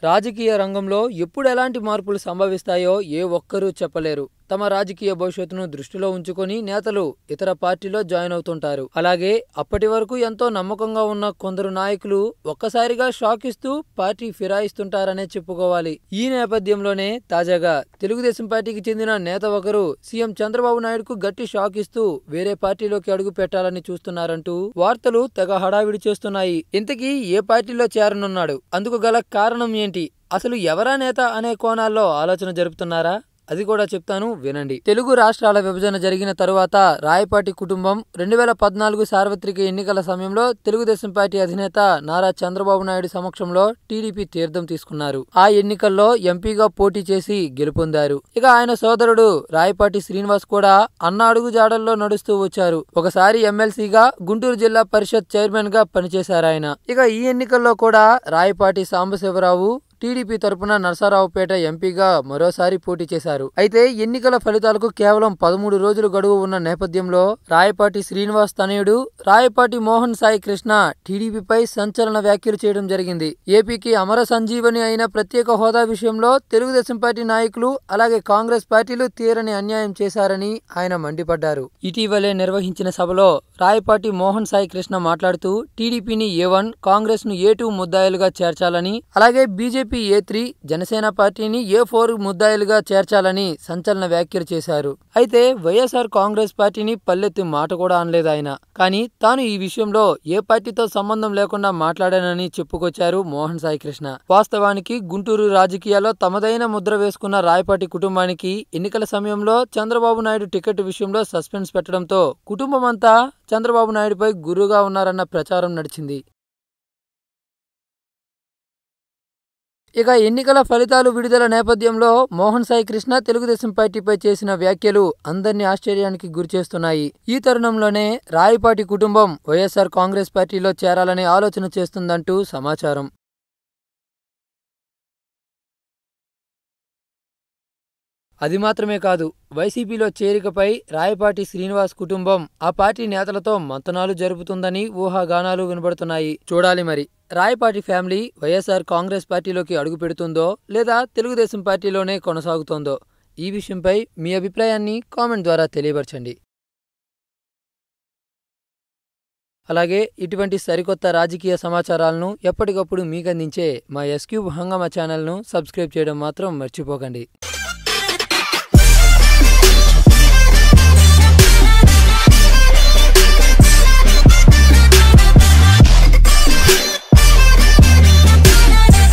రాజకీయ రంగంలో ఎప్పుడు ఎలాంటి మార్పులు సంభవిస్తాయో ఏ ఒక్కరూ చెప్పలేరు తమ రాజకీయ భవిష్యత్తును దృష్టిలో ఉంచుకొని నేతలు ఇతర పార్టీలో జాయిన్ అవుతుంటారు అలాగే అప్పటి వరకు ఎంతో నమ్మకంగా ఉన్న కొందరు నాయకులు ఒక్కసారిగా షాక్ ఇస్తూ పార్టీ ఫిరాయిస్తుంటారనే చెప్పుకోవాలి ఈ నేపథ్యంలోనే తాజాగా తెలుగుదేశం పార్టీకి చెందిన నేత ఒకరు సీఎం చంద్రబాబు నాయుడుకు గట్టి షాక్ ఇస్తూ వేరే పార్టీలోకి అడుగు పెట్టాలని చూస్తున్నారంటూ వార్తలు తెగ హడావిడి చేస్తున్నాయి ఇంతకీ ఏ పార్టీలో చేరనున్నాడు అందుకు గల కారణం ఏంటి అసలు ఎవరా నేత అనే కోణాల్లో ఆలోచన జరుపుతున్నారా అది కూడా చెప్తాను వినండి తెలుగు రాష్ట్రాల విభజన జరిగిన తరువాత రాయపాటి కుటుంబం రెండు వేల పద్నాలుగు సార్వత్రిక ఎన్నికల సమయంలో తెలుగుదేశం పార్టీ అధినేత నారా చంద్రబాబు నాయుడు సమక్షంలో టీడీపీ తీర్థం తీసుకున్నారు ఆ ఎన్నికల్లో ఎంపీగా పోటీ చేసి గెలుపొందారు ఇక ఆయన సోదరుడు రాయపాటి శ్రీనివాస్ కూడా అన్న అడుగు జాడల్లో నడుస్తూ వచ్చారు ఒకసారి ఎమ్మెల్సీగా గుంటూరు జిల్లా పరిషత్ చైర్మన్ గా పనిచేశారు ఆయన ఇక ఈ ఎన్నికల్లో కూడా రాయపాటి సాంబశివరావు టీడీపీ తరపున నరసరావుపేట ఎంపీగా మరోసారి పోటీ చేశారు అయితే ఎన్నికల ఫలితాలకు కేవలం పదమూడు రోజులు గడువు ఉన్న నేపథ్యంలో రాయపాటి శ్రీనివాస్ తనయుడు రాయపాటి మోహన్ సాయి కృష్ణ టీడీపీపై సంచలన వ్యాఖ్యలు చేయడం జరిగింది ఏపీకి అమర సంజీవని అయిన ప్రత్యేక హోదా విషయంలో తెలుగుదేశం పార్టీ నాయకులు అలాగే కాంగ్రెస్ పార్టీలు తీరని అన్యాయం చేశారని ఆయన మండిపడ్డారు ఇటీవలే నిర్వహించిన సభలో రాయపాటి మోహన్ సాయి కృష్ణ మాట్లాడుతూ టీడీపీని ఏ వన్ కాంగ్రెస్ ను ఏ టూ ముద్దాయిలుగా చేర్చాలని అలాగే బీజేపీ ఏ త్రీ జనసేన పార్టీని ఏ ఫోర్ ముద్దాయిలుగా చేర్చాలని సంచలన వ్యాఖ్యలు చేశారు అయితే వైఎస్ఆర్ కాంగ్రెస్ పార్టీని పల్లెత్తి మాట కూడా అనలేదు ఆయన కానీ తాను ఈ విషయంలో ఏ పార్టీతో సంబంధం లేకుండా మాట్లాడానని చెప్పుకొచ్చారు మోహన్ సాయి కృష్ణ వాస్తవానికి గుంటూరు రాజకీయాల్లో తమదైన ముద్ర వేసుకున్న రాయపాటి కుటుంబానికి ఎన్నికల సమయంలో చంద్రబాబు నాయుడు టికెట్ విషయంలో సస్పెన్స్ పెట్టడంతో కుటుంబమంతా చంద్రబాబు నాయుడుపై గురుగా ఉన్నారన్న ప్రచారం నడిచింది ఇక ఎన్నికల ఫలితాలు విడుదల నేపథ్యంలో మోహన్ సాయి కృష్ణ తెలుగుదేశం పార్టీపై చేసిన వ్యాఖ్యలు అందరినీ ఆశ్చర్యానికి గురిచేస్తున్నాయి ఈ తరుణంలోనే రాయపాటి కుటుంబం వైఎస్ఆర్ కాంగ్రెస్ పార్టీలో చేరాలనే ఆలోచన చేస్తుందంటూ సమాచారం అది మాత్రమే కాదు వైసీపీలో చేరికపై రాయపాటి శ్రీనివాస్ కుటుంబం ఆ పార్టీ నేతలతో మంతనాలు జరుపుతుందని ఊహాగానాలు వినబడుతున్నాయి చూడాలి మరి రాయపాటి ఫ్యామిలీ వైఎస్ఆర్ కాంగ్రెస్ పార్టీలోకి అడుగు పెడుతుందో లేదా తెలుగుదేశం పార్టీలోనే కొనసాగుతోందో ఈ విషయంపై మీ అభిప్రాయాన్ని కామెంట్ ద్వారా తెలియపరచండి అలాగే ఇటువంటి సరికొత్త రాజకీయ సమాచారాలను ఎప్పటికప్పుడు మీకు అందించే మా ఎస్క్యూబ్ హంగమా ఛానల్ను సబ్స్క్రైబ్ చేయడం మాత్రం మర్చిపోకండి